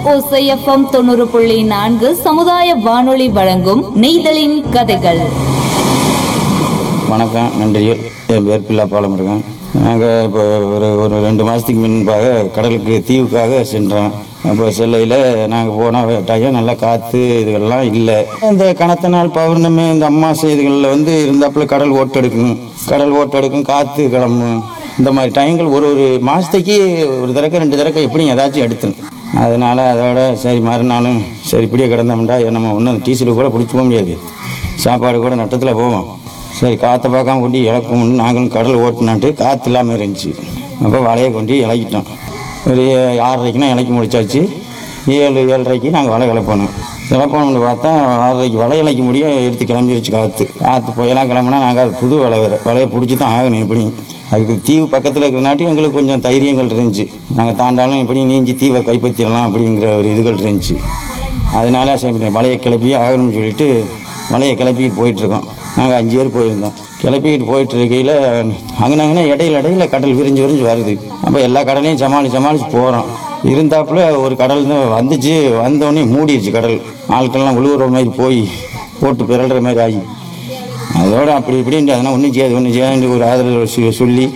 ஓசை எஃப்எம் தொண்ணூறு புள்ளி நான்கு சமுதாய வானொலி வழங்கும் நெய்தலின் கதைகள் வணக்கம் நன்றிகள் என் பேர் பிள்ளா பாலமுருகன் நாங்கள் இப்போ ஒரு ஒரு ரெண்டு மாதத்துக்கு முன்பாக கடலுக்கு தீவுக்காக சென்றோம் அப்போ செல்லையில் நாங்கள் போன டைம் நல்லா காற்று இதுகள்லாம் இல்லை இந்த கனத்த நாள் பௌர்ணமி இந்த அம்மாசை இதுகளில் வந்து இருந்தாப்புல கடல் ஓட்டெடுக்கும் கடல் ஓட்டெடுக்கும் காற்று கிளம்பும் இந்த மாதிரி டைங்கள் ஒரு ஒரு மாதத்துக்கு ஒரு தடவை ரெண்டு தடவை எப்படியும் ஏதாச்சும் எடுத்துரும் அதனால் அதோட சரி மறுநாளும் சரி இப்படியே கிடந்தோம்டா நம்ம ஒன்றும் டீசல் கூட பிடிச்சி போக முடியாது சாப்பாடு கூட நட்டத்தில் போவோம் சரி காற்றை பார்க்காம கொண்டு இழக்கணும்னு நாங்களும் கடல் ஓட்டினான்ட்டு காற்று இல்லாமல் இருந்துச்சு அப்போ வலையை கொண்டு இலக்கிட்டோம் ஒரு ஆறரைக்குனா இலக்கி முடிச்சாச்சு ஏழு ஏழரைக்கு நாங்கள் வலை கிளப்பணும் கிளப்பணும்னு பார்த்தா ஆறரைக்கு வலை இலக்க முடிய எடுத்து கிளம்பிடுச்சு காற்று காற்று புயலாம் கிளம்புனா நாங்கள் அது புது வலை வேறு வலையை பிடிச்சி தான் ஆகணும் எப்படி அதுக்கு தீவு பக்கத்தில் இருக்கிறனாட்டி எங்களுக்கு கொஞ்சம் தைரியங்கள் இருந்துச்சு நாங்கள் தாண்டாலும் எப்படி நீஞ்சி தீவை கைப்பற்றிடலாம் அப்படிங்கிற ஒரு இதுகள் இருந்துச்சு அதனால சரி வலையை கிளப்பி ஆகணும்னு சொல்லிட்டு வலையை கிளப்பிக்கிட்டு போயிட்டுருக்கோம் நாங்கள் அஞ்சு பேர் போயிருந்தோம் கிளப்பிக்கிட்டு போயிட்டு இருக்கையில் அங்கனங்கன்னா இடையில இடையில கடல் விரிஞ்சு விரிஞ்சு வருது அப்போ எல்லா கடலையும் சமாளித்து சமாளித்து போகிறோம் இருந்தாப்புல ஒரு கடல் தான் வந்துச்சு வந்தோடனே மூடிடுச்சு கடல் ஆட்கள்லாம் உழுவுற மாதிரி போய் போட்டு பிறல்ற மாதிரி ஆகி அதோட அப்படி இப்படின்ட்டு அதெல்லாம் ஒன்றும் செய்யாது ஒன்றும் செய்யாது ஒரு ஆதரவு சொ- சொல்லி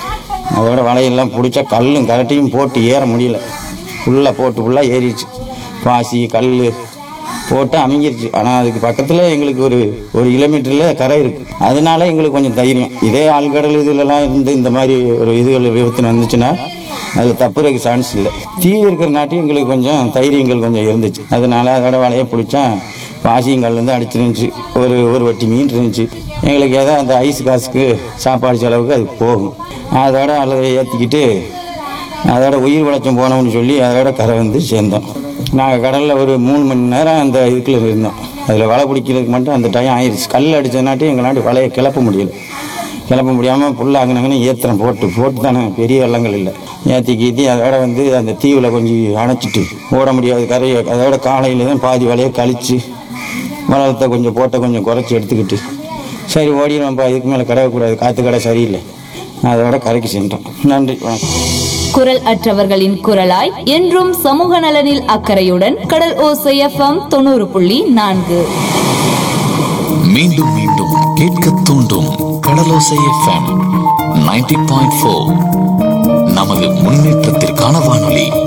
அதோட வலையெல்லாம் பிடிச்சா கல்லும் கரட்டையும் போட்டு ஏற முடியல ஃபுல்லாக போட்டு ஃபுல்லாக ஏறிடுச்சு பாசி கல் போட்டு அமைஞ்சிருச்சு ஆனால் அதுக்கு பக்கத்தில் எங்களுக்கு ஒரு ஒரு கிலோமீட்டரில் கரை இருக்குது அதனால எங்களுக்கு கொஞ்சம் தைரியம் இதே ஆழ்கடல் இதுலலாம் இருந்து இந்த மாதிரி ஒரு இதுகள் விபத்து வந்துச்சுன்னா அதில் தப்புறதுக்கு சான்ஸ் இல்லை தீவு இருக்கிற நாட்டி எங்களுக்கு கொஞ்சம் தைரியங்கள் கொஞ்சம் இருந்துச்சு அதனால அதோட வலையை பிடிச்சா பாசியங்கள் வந்து அடிச்சிருந்துச்சு ஒரு ஒரு வட்டி மீன் இருந்துச்சு எங்களுக்கு ஏதோ அந்த ஐஸ் காசுக்கு சாப்பாடு செலவுக்கு அது போகும் அதோட அல்லது ஏற்றிக்கிட்டு அதோட உயிர் வளர்ச்சம் போனோம்னு சொல்லி அதோட கரை வந்து சேர்ந்தோம் நாங்கள் கடலில் ஒரு மூணு மணி நேரம் அந்த இதுக்குள்ள இருந்தோம் அதில் வலை பிடிக்கிறதுக்கு மட்டும் அந்த டைம் ஆயிடுச்சு கல் அடித்ததுனாட்டி எங்களாண்டி வலையை கிளப்ப முடியல கிளப்ப முடியாமல் புல்ல அங்கனங்கன்னு ஏத்திரம் போட்டு போட்டு தானே பெரிய வெள்ளங்கள் இல்லை ஏற்றி கீத்தி அதோட வந்து அந்த தீவில் கொஞ்சம் அணைச்சிட்டு ஓட முடியாது கரையை அதோட காலையில் தான் பாதி வலையை கழித்து வளத்தை கொஞ்சம் போட்ட கொஞ்சம் குறைச்சி எடுத்துக்கிட்டு சரி ஓடிடுவோம்ப்பா இதுக்கு மேலே கிடக்கக்கூடாது காற்று கடை சரியில்லை அதோட கரைக்கு சென்றோம் நன்றி வணக்கம் குரல் அற்றவர்களின் குரலாய் என்றும் சமூக நலனில் அக்கறையுடன் கடல் ஓசை எஃப்எம் தொண்ணூறு புள்ளி நான்கு மீண்டும் மீண்டும் கேட்க தூண்டும் Kadalosai FM ninety point four நமது முன்னேற்றத்திற்கான வானொலி